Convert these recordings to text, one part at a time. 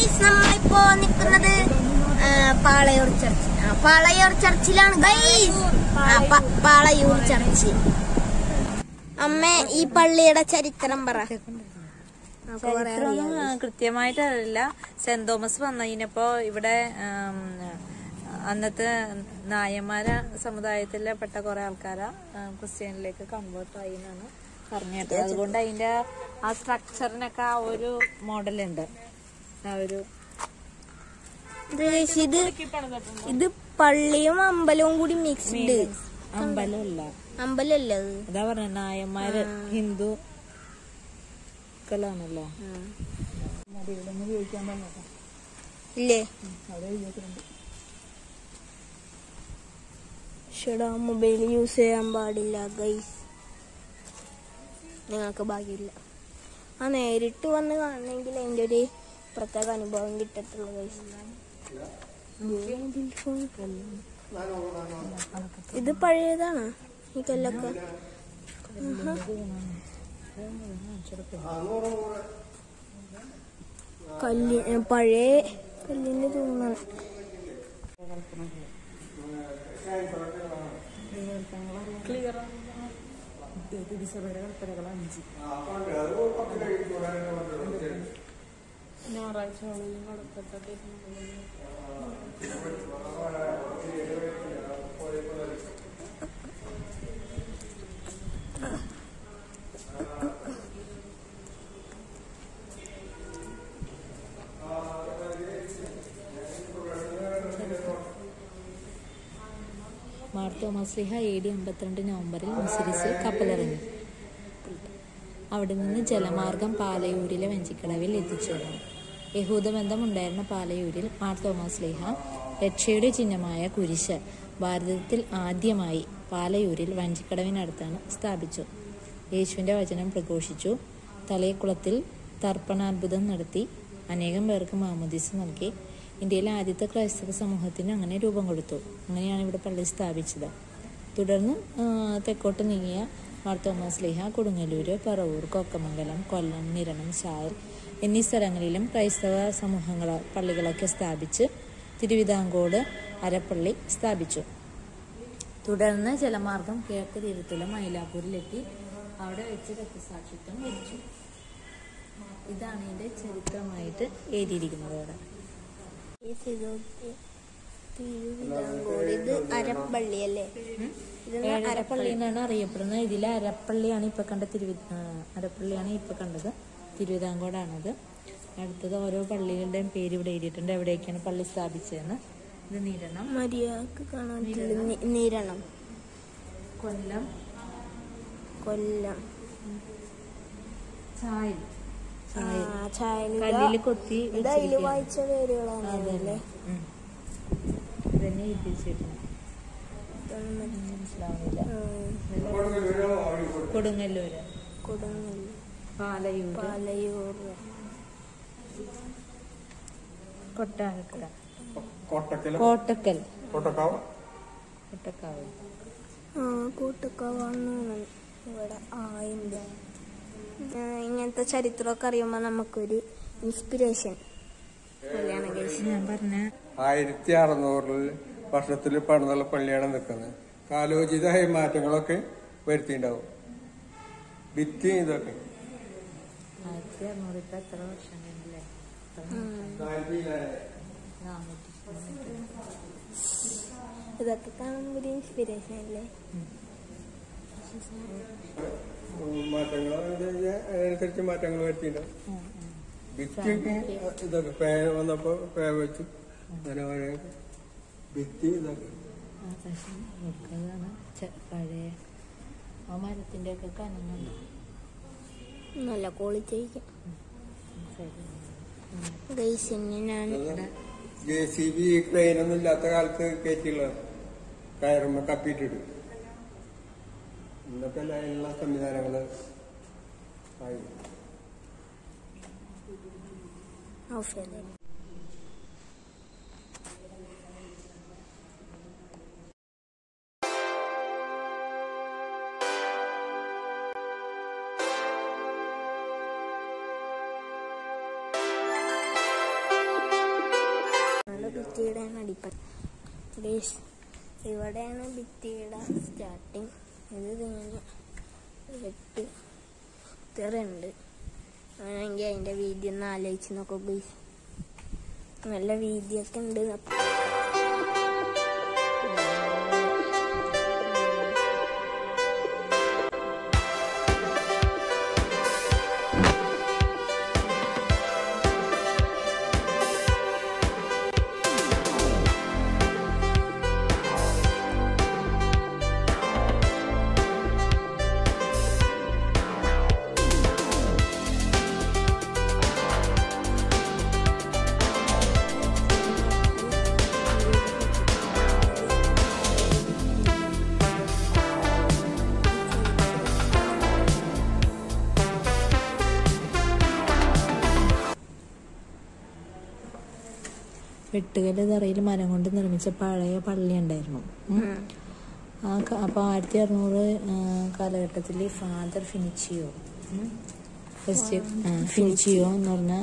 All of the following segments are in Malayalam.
ഗൈസ് നമ്മളിപ്പോ നിൽക്കുന്നത് പാളയൂർ ചർച്ച് ആ, പാളയൂർ ചർച്ചിലാണ് ഗൈസ് ആ, പ- പാളയൂർ ചർച്ച് അമ്മ ഈ പള്ളിയുടെ ചരിത്രം പറ നമുക്ക് കുറെ അറിയാം. ചരിത്രമൊന്നും കൃത്യമായിട്ട് അറിയില്ല സെന്റ് തോമസ് വന്നതിനപ്പോ ഇവിടെ ഉം, അന്നത്തെ നായന്മാര സമുദായത്തിലെ പെട്ട കുറെ ആൾക്കാരെ ക്രിസ്ത്യാനിലേക്ക് കൺവേർട്ട് ആയി എന്നാണ് പറഞ്ഞു കേട്ടത് അതുകൊണ്ട് അതിന്റെ ആ സ്ട്രക്ചറിനൊക്കെ ആ ഒരു മോഡലുണ്ട് ആ ഒരു ഇത് guys, ഇത് ഇത് പള്ളിയും അമ്പലവും കൂടി മിക്സ്ഡ് അമ്പലമല്ല അമ്പലല്ലേ അത് അതാ പറഞ്ഞ നായന്മാര് ഹിന്ദു ാണല്ലോ ഇല്ലേ ഷെടാ മൊബൈൽ യൂസ് ചെയ്യാൻ പാടില്ല ഗൈസ് നിങ്ങൾക്ക് ഭാഗ്യമില്ല ആ നേരിട്ട് വന്ന് കാണണമെങ്കിൽ അതിൻ്റെ ഒരു പ്രത്യേക അനുഭവം കിട്ടത്തുള്ളൂ ഗൈസ് ഇത് പഴയതാണ് ഈ കല്ലൊക്കെ ആഹാ. കല്ല് ഏ, പഴയ കല്ലിന്റെ തൂണാണ് മാർ തോമസ് ലിഹ എ ഡി അമ്പത്തിരണ്ട് നവംബറിൽ മുസിരിസിൽ കപ്പലിറങ്ങി അവിടെ നിന്ന് ജലമാർഗം പാലയൂരിലെ വെഞ്ചിക്കടവിൽ എത്തിച്ചേർന്നു യഹൂദബന്ധം ഉണ്ടായിരുന്ന പാലയൂരിൽ മാർ തോമസ് ലിഹ രക്ഷയുടെ ചിഹ്നമായ കുരിശ് ഭാരതത്തിൽ ആദ്യമായി പാലയൂരിൽ വഞ്ചിക്കടവിനടുത്താണ് സ്ഥാപിച്ചു യേശുവിന്റെ വചനം പ്രഘോഷിച്ചു തലയക്കുളത്തിൽ തർപ്പണാത്ഭുതം നടത്തി അനേകം പേർക്ക് മാമോദിസ നൽകി ഇന്ത്യയിലെ ആദ്യത്തെ ക്രൈസ്തവ സമൂഹത്തിന് അങ്ങനെ രൂപം കൊടുത്തു അങ്ങനെയാണ് ഇവിടെ പള്ളി സ്ഥാപിച്ചത് തുടർന്ന് ആ, തെക്കോട്ട് നീങ്ങിയ മാർ തോമസ് ലീഹ കൊടുങ്ങല്ലൂര് പറവൂർ കൊക്കമംഗലം കൊല്ലം നിരണം ചായൽ എന്നീ സ്ഥലങ്ങളിലും ക്രൈസ്തവ സമൂഹങ്ങൾ പള്ളികളൊക്കെ സ്ഥാപിച്ച് തിരുവിതാംകോട് അരപ്പള്ളി സ്ഥാപിച്ചു തുടർന്ന് ജലമാർഗം കിഴക്ക് തീരത്തുള്ള മൈലാപ്പൂരിലെത്തി അവിടെ വെച്ച് രക്തസാക്ഷിത്വം വഹിച്ചു ഇതാണ് ഇതിന്റെ ചരിത്രമായിട്ട് എഴുതിയിരിക്കുന്നത് അവിടെ ഈ തിരു- തിരുവിതാംകൂർ ഇത് അരപ്പള്ളി അല്ലേ ഇത് അരപ്പള്ളി എന്നാണ് അറിയപ്പെടുന്നത് ഇതിലെ അരപ്പള്ളിയാണ് ഇപ്പൊ കണ്ട തിരുവി ആ, അരപ്പള്ളിയാണ് ഇപ്പൊ കണ്ടത് തിരുവിതാംകോടാണത് അടുത്തത് ഓരോ പള്ളികളുടെയും പേര് ഇവിടെ എഴുതിയിട്ടുണ്ട് എവിടെയൊക്കെയാണ് പള്ളി സ്ഥാപിച്ചതെന്ന് ഇത് നിരണം മര്യാദക്ക് കാണാൻ പറ്റില്ല. നി- നിരണം കൊല്ലം കൊല്ലം ചായൽ ആ, ചായനിക. കല്ലിൽ കൊത്തി ഇത് അതില് വായിച്ച പേരുകളാണ് അല്ലേ ഉം. ഇതന്നെ എഴുതി വെച്ചിട്ടുണ്ട് ഇതൊന്നും മനസ്സിലാവുന്നില്ല ആ, കൊടുങ്ങല്ലൂര് കൊടുങ്ങല്ലൂർ പാലയൂര് പാലയൂർ കൊട്ടാരക്കര കോട്ടക്കൽ കോട്ടക്കൽ കോട്ടക്കാവ് കൊട്ടക്കാവ് ആ കൂട്ടക്കാവാണ് ഇവിടെ ആയിണ്ട് ഇങ്ങനത്തെ ചരിത്രമൊക്കെ അറിയുമ്പോ നമുക്കൊരു ഇൻസ്പിറേഷൻ പോലെയാണ് guys. ഞാൻ പറഞ്ഞ ആയിരത്തി അറുന്നൂറിൽ വർഷത്തിൽ പണിതുള്ള പള്ളിയാണ് നിൽക്കുന്നത് കാലോചിതമായ മാറ്റങ്ങളൊക്കെ വരുത്തിയിട്ടുണ്ടാവും ഭിത്തി ഇതൊക്കെ ആയിരത്തി അറുന്നൂറ് ഇപ്പൊ എത്ര വർഷം കഴിഞ്ഞില്ലേ നാനൂറ്റി ഇതൊക്കെ കാണുമ്പോൾ ഒരു ഇൻസ്പിറേഷൻ അല്ലേ മാറ്റങ്ങൾ അതിനനുസരിച്ച് മാറ്റങ്ങൾ വരുത്തിയിട്ടുണ്ടാവും ഭിത്തിയൊക്കെ ഇതൊക്കെ പേ വന്നപ്പോ പേ വെച്ചു അങ്ങനെ ഓരോ ഭിത്തി ഇതൊക്കെ ആകാശം നോക്കുന്നതാണ് ചെ- പഴയ ആ മരത്തിന്റെ ഒക്കെ കനങ്ങളുണ്ട് നല്ല ക്വാളിറ്റി ആയിരിക്കും ശരി. ഗൈസ് ഇനി ഞാൻ ജെ സി ബി ക്രെയിനൊന്നും ഇല്ലാത്ത കാലത്ത് കയറ്റിയുള്ള കയറുമ്പോ കപ്പിയിട്ടിടും ഇന്നൊക്കെ അതിനുള്ള സംവിധാനങ്ങള് ആയി ഓഫ് ചെയ്തേ ഭിത്തിയുടെ അടിപ്പ ഗൈസ് ഇവിടെയാണ് ഭിത്തിയുടെ സ്റ്റാർട്ടിങ് ഇത് ഇങ്ങനെ എട്ട് ഇത്രയുണ്ട് ആണെങ്കിൽ അതിന്റെ വീതി ഒന്ന് ആലോചിച്ച് നോക്കും ഗൈസ് നല്ല വീതിയൊക്കെ ഉണ്ട് വെട്ടുകല്ല് തറയിൽ മരം കൊണ്ട് നിർമ്മിച്ച പഴയ പള്ളി ഉണ്ടായിരുന്നു ഉം. ആ ക- അപ്പൊ ആയിരത്തി അറുന്നൂറ് കാലഘട്ടത്തിൽ ഫാദർ ഫിനിച്ചിയോ ഉം, ഫസ്റ്റ് ആ, ഫിനിച്ചിയോ എന്ന് പറഞ്ഞ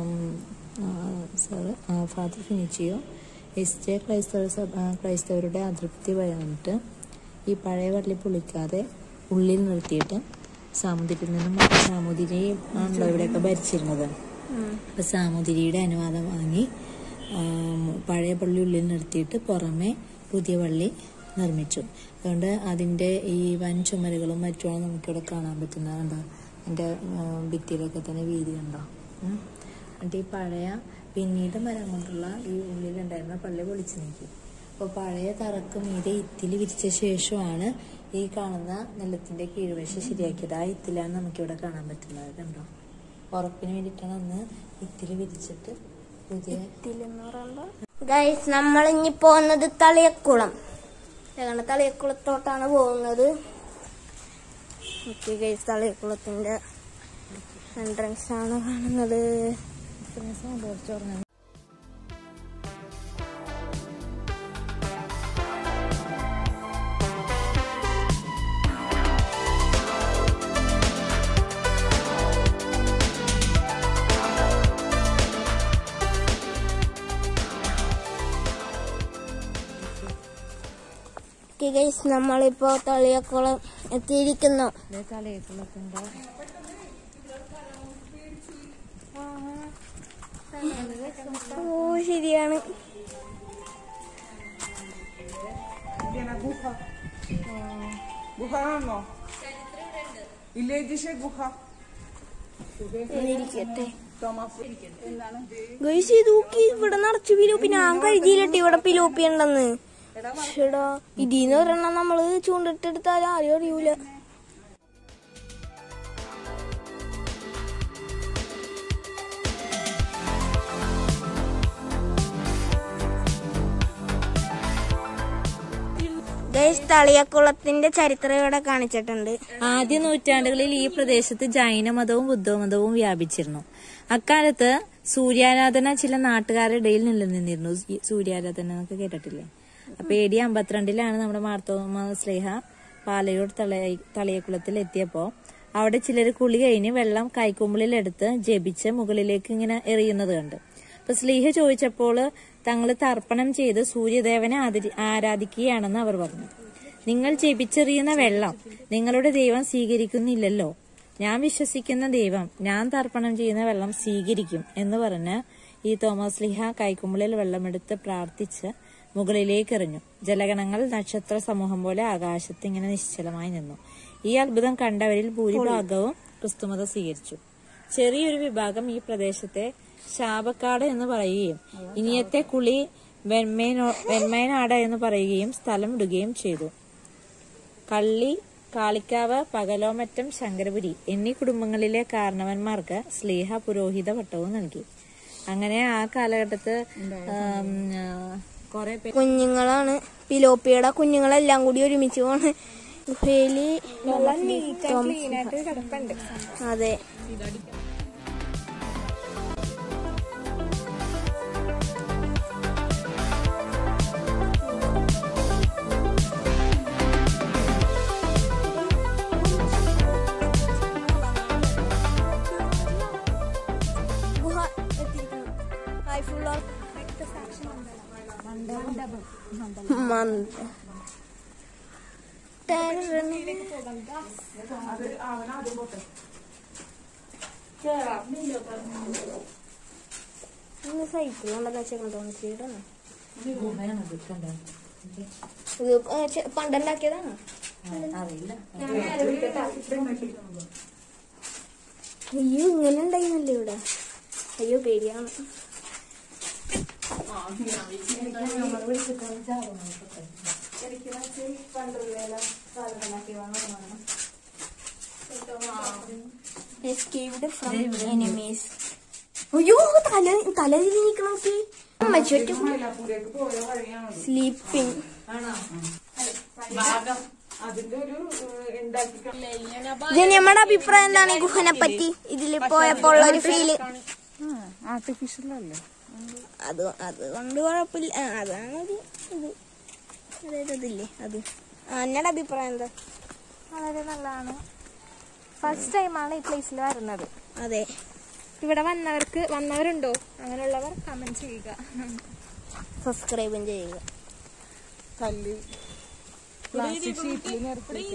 സാറ് ഫാദർ ഫിനിച്ചിയോ എസ്റ്റേ ക്രൈസ്തവ സഭ ആ, ക്രൈസ്തവരുടെ അതൃപ്തി വന്നിട്ട് ഈ പഴയ പള്ളി പൊളിക്കാതെ ഉള്ളിൽ നിർത്തിയിട്ട് സാമുദ്രിയിൽ നിന്നും സാമുദ്രി ആണല്ലോ ഇവിടെയൊക്കെ ഭരിച്ചിരുന്നത് അപ്പൊ സാമുദ്രിയുടെ അനുവാദം വാങ്ങി ആം, പഴയ പള്ളി ഉള്ളിൽ നിർത്തിയിട്ട് പുറമെ പുതിയ പള്ളി നിർമ്മിച്ചു അതുകൊണ്ട് അതിന്റെ ഈ വൻ ചുമരുകളും മറ്റുമാണ് നമുക്കിവിടെ കാണാൻ പറ്റുന്നത് കണ്ടോ അതിന്റെ ഉം, ഭിത്തിയിലൊക്കെ തന്നെ വീതി കണ്ടോ ഉം. എന്നിട്ട് ഈ പഴയ പിന്നീട് മരം കൊണ്ടുള്ള ഈ ഉള്ളിലുണ്ടായിരുന്ന പള്ളി പൊളിച്ചു നീക്കി അപ്പോൾ പഴയ തറക്ക് മീതെ ഇത്തില് വിരിച്ച ശേഷമാണ് ഈ കാണുന്ന നിലത്തിന്റെ കീഴ്വശം ശരിയാക്കിയത് ആ ഇത്തിലാണ് നമുക്കിവിടെ കാണാൻ പറ്റുന്നത് കണ്ടോ ഉറപ്പിന് വേണ്ടിയിട്ടാണ് അന്ന് ഇത്തില് വിരിച്ചിട്ട് പുതിയ ഗൈസ് നമ്മൾ ഇനി പോകുന്നത് തളിയക്കുളം ഞങ്ങളുടെ തളിയക്കുളത്തോട്ടാണ് പോകുന്നത് ഓക്കെ ഗൈസ് തളിയക്കുളത്തിന്റെ എൻട്രൻസ് ആണ് കാണുന്നത് ചോർന്ന ഓക്കെ ഗൈസ് നമ്മളിപ്പോ തളിയക്കുളം എത്തിയിരിക്കുന്നു തലയക്കുളത്തിന്റെ ഓ ശരിയാണ് ഗുഹ ഗുഹ ആണോ വില്ലേജ് ഗുഹ ഇരിക്കട്ടെ തോമസ് എന്താണ് ഗൈസ് ഇത് നോക്കി ഇവിടെ നിറച്ച് പിലോപ്പി ഞാൻ കരുതിയില്ലട്ടെ ഇവിടെ പിലോപ്പി ഉണ്ടെന്ന് ഷെടാ ഇതിന്ന് ഒരെണ്ണം നമ്മള് ചൂണ്ടിട്ടെടുത്താൽ ആരും അറിയൂല ഗൈസ് തളിയക്കുളത്തിന്റെ ചരിത്രം ഇവിടെ കാണിച്ചിട്ടുണ്ട് ആദ്യ നൂറ്റാണ്ടുകളിൽ ഈ പ്രദേശത്ത് ജൈനമതവും ബുദ്ധമതവും വ്യാപിച്ചിരുന്നു അക്കാലത്ത് സൂര്യാരാധന ചില നാട്ടുകാരുടെ ഇടയിൽ നിലനിന്നിരുന്നു ഈ സൂര്യാരാധന എന്നൊക്കെ കേട്ടിട്ടില്ലേ അപ്പൊ എ ഡി അമ്പത്തിരണ്ടിലാണ് നമ്മുടെ മാർത്തോമ സ്ലേഹ പാലയൂർ തളയ തളിയക്കുളത്തിൽ എത്തിയപ്പോ അവിടെ ചിലർ കുളി കഴിഞ്ഞ് വെള്ളം കൈക്കുമ്പിളിൽ എടുത്ത് ജപിച്ച് മുകളിലേക്ക് ഇങ്ങനെ എറിയുന്നത് കണ്ട് അപ്പൊ സ്ലീഹ ചോദിച്ചപ്പോൾ തങ്ങൾ തർപ്പണം ചെയ്ത് സൂര്യദേവനെ ആദരി- ആരാധിക്കുകയാണെന്ന് അവർ പറഞ്ഞു നിങ്ങൾ ജപിച്ചെറിയുന്ന വെള്ളം നിങ്ങളുടെ ദൈവം സ്വീകരിക്കുന്നില്ലല്ലോ ഞാൻ വിശ്വസിക്കുന്ന ദൈവം ഞാൻ തർപ്പണം ചെയ്യുന്ന വെള്ളം സ്വീകരിക്കും എന്ന് പറഞ്ഞ് ഈ തോമസ് ലിഹ കൈക്കുമ്പിളിൽ വെള്ളമെടുത്ത് പ്രാർത്ഥിച്ച് മുകളിലേക്ക് എറിഞ്ഞു ജലഗണങ്ങൾ നക്ഷത്ര സമൂഹം പോലെ ആകാശത്ത് ഇങ്ങനെ നിശ്ചലമായി നിന്നു ഈ അത്ഭുതം കണ്ടവരിൽ ഭൂരിഭാഗവും ക്രിസ്തുമതം സ്വീകരിച്ചു ചെറിയൊരു വിഭാഗം ഈ പ്രദേശത്തെ ശാപക്കാട് എന്ന് പറയുകയും ഇനിയത്തെ കുളി വെൺമേനോ വെൺമേനാട് എന്ന് പറയുകയും സ്ഥലം വിടുകയും ചെയ്തു കള്ളി കാളിക്കാവ് പകലോമറ്റം ശങ്കരപുരി എന്നീ കുടുംബങ്ങളിലെ കാരണവന്മാർക്ക് സ്ലീഹ പുരോഹിത പട്ടവും നൽകി അങ്ങനെ ആ കാലഘട്ടത്ത് ആം, ആ, കുറെ പേര് കുഞ്ഞുങ്ങളാണ് പിലോപ്പിയുടെ കുഞ്ഞുങ്ങളെല്ലാം കൂടി ഒരുമിച്ച് പോണ് ഗുഹയില് അതെ ഗുഹ എത്തിയിരിക്കുന്നു. ഹായ്, full of രക്തസാക്ഷികളുണ്ട്. മന്ദ അത് അവനാദ്യം പോട്ടെ സൈക്കിൾ കൊണ്ടല്ല വെച്ചേക്കണം തോന്നിച്ചിട്ടാണ് ഗുഹയാണത് കണ്ടോ ഇത് ഏ, ചെ- പണ്ടുണ്ടാക്കിയതാണ് അറിയില്ല അയ്യോ ഇങ്ങനെ ഉണ്ടായിരുന്നല്ലേ ഇവിടെ അയ്യോ പേടിയാണ് Escaped from enemies. അയ്യോ തല തല തിരിഞ്ഞിരിക്കണ നോക്കി അമ്മച്ചോട്ട് മൈലാപ്പൂരേക്ക് പോയ വഴിയാണ് സ്ലീപ്പിംഗ് അതിന്റെ ഒരു ഏഹ്, ഉണ്ടാക്കി ഇത് നമ്മുടെ അഭിപ്രായം എന്താണ് ഈ ഗുഹനെ പറ്റി ഇതിൽ പോയപ്പോൾ ഉള്ള ഒരു ഫീല് ആർട്ടിഫിഷ്യൽ അല്ലേ അത് അതുകൊണ്ട് കുഴപ്പമില്ല ആ, അതാണ് ഇത് ഇത് അതായത് അതില്ലേ അത് ആ, എന്നോട് അഭിപ്രായം എന്താ വളരെ നല്ലതാണ് ഫസ്റ്റ് ടൈമാണ് ഈ പ്ലേസിൽ വരുന്നത് അതെ ഇവിടെ വന്നവർക്ക് വന്നവരുണ്ടോ അങ്ങനെയുള്ളവർ കമന്റ് ചെയ്യുക സബ്സ്ക്രൈബും ചെയ്യുക കല്ല് പ്ലാസ്റ്റിക് ഷീറ്റിൽ നിർത്തി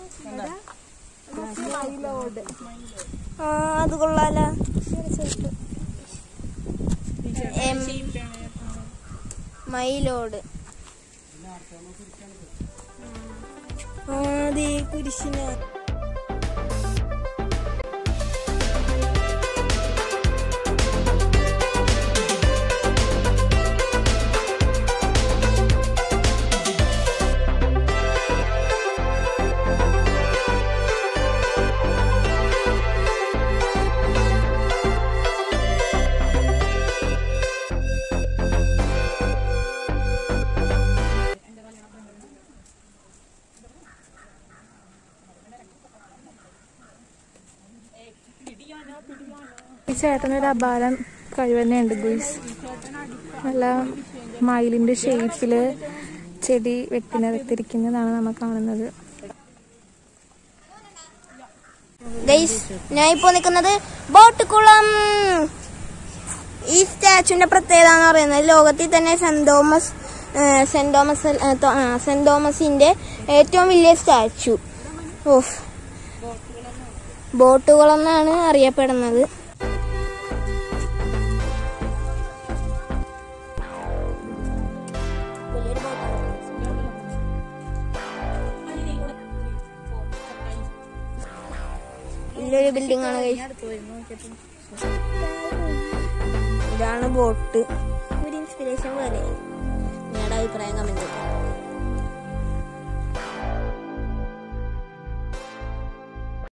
ആ അത് കൊള്ളാലോ എം മയിലോട് ആ അതെ കുരിശിന ഈ ചേട്ടനൊരു അപാരം കഴിവ് തന്നെയുണ്ട് ഗുയിസ് നല്ല മയിലിന്റെ ഷേപ്പില് ചെടി വെട്ടി നിരത്തിരിക്കുന്നതാണ് നമ്മൾ കാണുന്നത് ഗൈസ് ഞാൻ ഇപ്പോ നിൽക്കുന്നത് ബോട്ടുകുളം ഈ സ്റ്റാച്ചുവിന്റെ പ്രത്യേകത എന്ന് പറയുന്നത് ലോകത്തിൽ തന്നെ സെന്റ് തോമസ് ഏഹ്, സെന്റ് തോമസ് ഏഹ്, തോ- ആ, സെന്റ് തോമസിന്റെ ഏറ്റവും വലിയ സ്റ്റാച്ചു ഓഫ് ബോട്ടുകുളം എന്നാണ് അറിയപ്പെടുന്നത് വലിയൊരു ബിൽഡിംഗ് ആണ് guys. ഇതാണ് ബോട്ട് ഒരു ഇൻസ്പിറേഷൻ പോലെ നിങ്ങളുടെ അഭിപ്രായം കമന്റ്